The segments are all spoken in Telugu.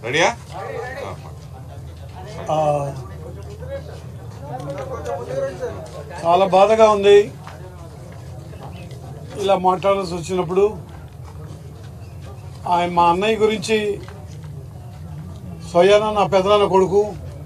రెడీయా ఆ, చాలా బాధగా ఉంది ఇలా మాట్లాడాల్సి వచ్చినప్పుడు ఆయన మా అన్నయ్య గురించి స్వయాన నా పెదనాన్న కొడుకు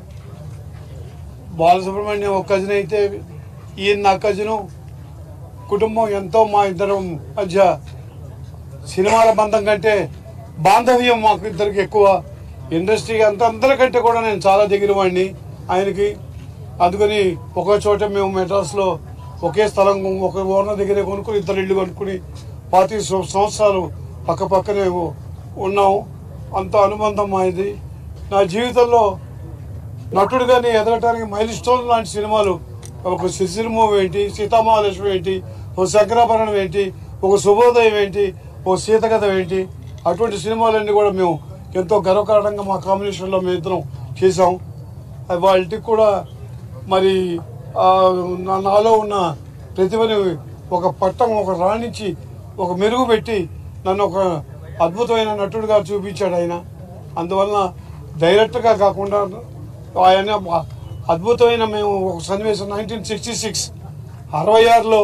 బాలసుబ్రహ్మణ్యం ఒక కజిన్ అయితే ఈయన నా కజిను కుటుంబం ఎంతో మా ఇద్దరు మధ్య సినిమాల బంధం కంటే బాంధవ్యం మాకు ఇద్దరికి ఎక్కువ ఇండస్ట్రీ అంత అందరికంటే కూడా నేను చాలా దగ్గర వాడిని ఆయనకి అందుకని ఒక చోట మేము మెడ్రాస్లో ఒకే స్థలం ఒక ఓనర్ దగ్గరే కొనుక్కుని ఇద్దరు ఇల్లు కొనుక్కుని పాతి సంవత్సరాలు పక్క పక్కనే ఉన్నాం అంత అనుబంధం మాది నా జీవితంలో నటుడుగానే ఎదగటానికి మైల్ స్టోన్ లాంటి సినిమాలు ఒక శిశిర్ మూవీ ఏంటి సీతామహాలక్ష్మి ఏంటి ఒక శంకరాభరణం ఏంటి ఒక శుభోదయం ఏంటి ఒక సీతకథ ఏంటి అటువంటి సినిమాలన్నీ కూడా మేము ఎంతో గర్వకారణంగా మా కాంబినేషన్లో మేము ఇద్దరం చేసాం అది వాళ్ళకి కూడా మరి ఆ, నా- నాలో ఉన్న ప్రతిభని ఒక పట్టం ఒక రాణించి ఒక మెరుగు పెట్టి నన్ను ఒక అద్భుతమైన నటుడుగా చూపించాడు ఆయన అందువలన డైరెక్ట్గా కాకుండా ఆయన అద్భుతమైన మేము ఒక సన్నివేశం నైన్టీన్ సిక్స్టీ సిక్స్ అరవై ఆరులో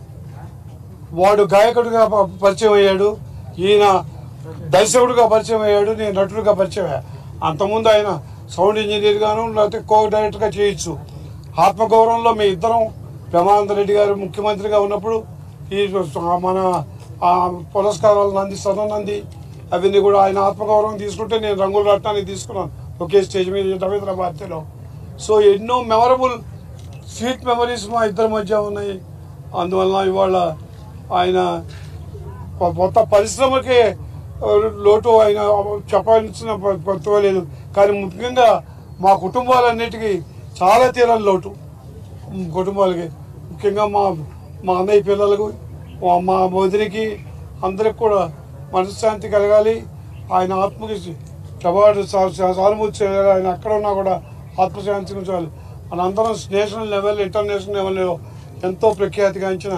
వాడు గాయకుడిగా ప- పరిచయం అయ్యాడు ఈయన దర్శకుడిగా పరిచయం అయ్యాడు నేను నటుడిగా పరిచయం అయ్యా అంతకుముందు ఆయన సౌండ్ ఇంజనీర్ గాను లేకపోతే కో డైరెక్టర్గా చేయొచ్చు ఆత్మగౌరవంలో మీ ఇద్దరం బ్రహ్మానంద రెడ్డి గారు ముఖ్యమంత్రిగా ఉన్నప్పుడు ఈ మన ఆ పురస్కారాలు నంది సదనంది అవన్నీ కూడా ఆయన ఆత్మగౌరవం తీసుకుంటే నేను రంగుల రత్నాన్ని తీసుకున్నాను ఒకే స్టేజ్ మీద రవీంద్ర భారతిలో సో ఎన్నో మెమరబుల్ స్వీట్ మెమరీస్ మా ఇద్దరి మధ్య ఉన్నాయి అందువలన ఇవాళ ఆయన కొ- మొత్తం పరిశ్రమకే ఆ, లోటు ఆయన చెప్పాల్సిన ప- ప- లేదు కానీ ముఖ్యంగా మా కుటుంబాలన్నిటికీ చాలా తీరని లోటు ఉమ్, కుటుంబాలకి ముఖ్యంగా మా మా అన్నయ్య పిల్లలకు మా- మా వదినికి అందరికి కూడా మనశ్శాంతి కలగాలి ఆయన ఆత్మకి ప్రవాడు సానుభూతి చేయాలి ఆయన ఎక్కడ ఉన్నా కూడా ఆత్మశాంతి ఉంచాలి మనందరం నేషనల్ లెవెల్ ఇంటర్నేషనల్ లెవెల్లో ఎంతో ప్రఖ్యాతిగాంచిన